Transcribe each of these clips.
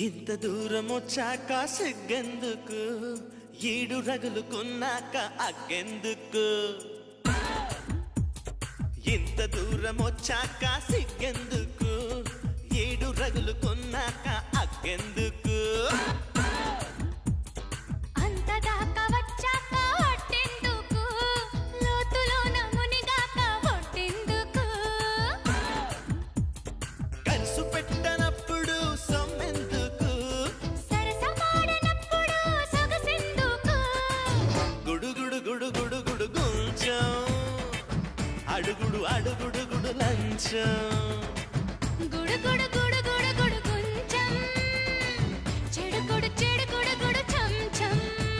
ఇంత దూరం వచ్చాక సిగ్గెందుకు ఈడు రగులుకున్నాక అగ్గెందుకు ఇంత దూరం వచ్చాక సిగ్గెందుకు ఈడు రగులుకున్నాక అగ్గెందుకు అంత దాకా వచ్చాక అట్టెందుకు లోతులోన మునిగాక ఒట్టెందుకు కలుసు పెట్టనప్పుడు సొమ్మెందుకు సరసమాడనప్పుడు సొగసెందుకు గుడుగుడు గుడు గుడు గుడు గుంచం అడుగుడు అడుగుడు గుడు లంచం గుడు గుడు గుడు గుడు గుడు కొంచెం చెడు గుడు చెడు గుడు గుడు చం చం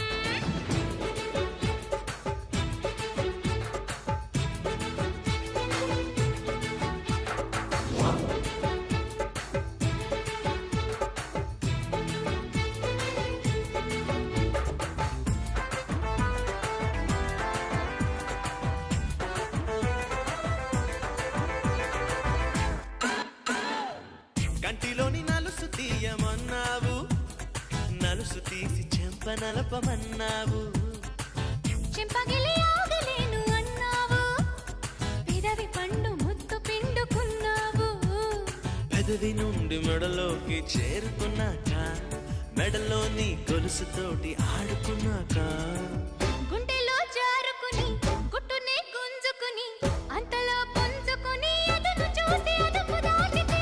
కంటిలోని నలుసు తీయమన్నావు నలుసు తీసి చెంప నలపమన్నావు చెంపగిలి ఆగలేను అన్నావు పెదవి పండు ముద్దు పిండుకున్నావు పెదవి నుండి మెడలోకి చేరుకున్నాక మెడలోని గొలుసుతోటి ఆడుకున్నాక గుండెలో జారుకుని గుట్టునే గుంజుకుని అంతలో పుంజుకుని అదను చూసి అదుపు దాటితే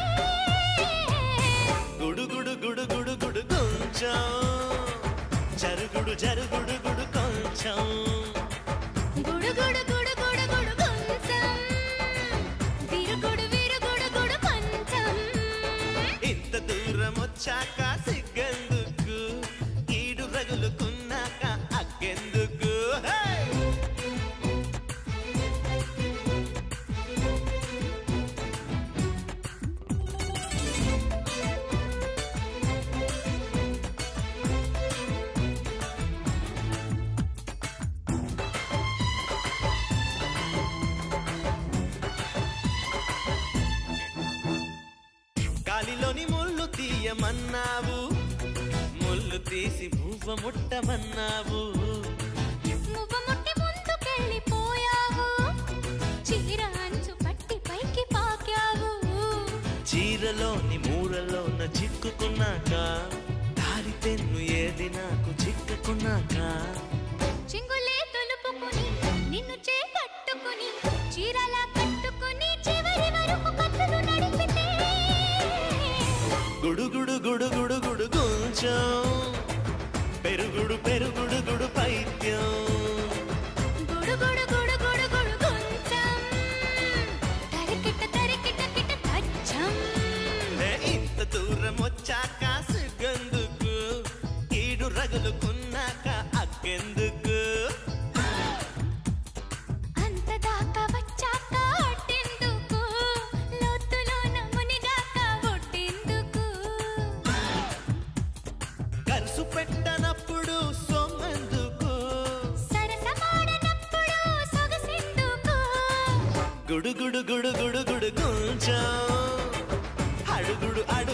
గుడుగుడు గుడు గుడు గుడు కొంచెం జరుగుడు జరుగుడు గుడు కొంచెం గుడు గుడు గుడు గుడు గుడు కొంచెం విరుగుడు విరుగుడు గుడు కొంచెం ఇంత దూరం వచ్చాక సిగ్గెందుకు ఈడు రగులుకున్నాక అగ్గెందుకు హే! గాలిలోని ముళ్ళు తీయమన్నావు ముళ్ళు తీసి పువ్వ ముట్టమన్నావు మువ్వ ముట్టి ముందుకెళ్ళిపోయావు చీర అంచు పట్టి పైకి పాకావు చీరలోని మూరలోన చిక్కుకున్నాక దారి పెన్ను ఏది నాకు చిక్కుకున్నాక చింగులే తొలుపుకుని నిన్ను చేపట్టుకుని చీరలా కట్టుకుని చివరి వరకు కత్తులు నడిపితే గుడుగుడు గుడు గుడు గుడు కొంచెం పెరుగుడు పెరుగుడు గుడు పైత్యం గుడు గుడు గుడు గుడు గుడు కొంచెం తరికిట తరికిట కిట తచ్చం లే ఇంత దూరం వచ్చాక సిగ్గెందుకు ఈడు రగులుకున్నాక అగ్గెందుకు అంత దాకా వచ్చాక అట్టెందుకు లోతులోన మునిగాక ఒట్టెందుకు కలుసు పెట్టనప్పుడు సొమ్మెందుకు సరసమాడనప్పుడు సొగసెందుకు గుడు గుడు గుడు గుడు గుడు కొంచెం అడుగుడు అడుగు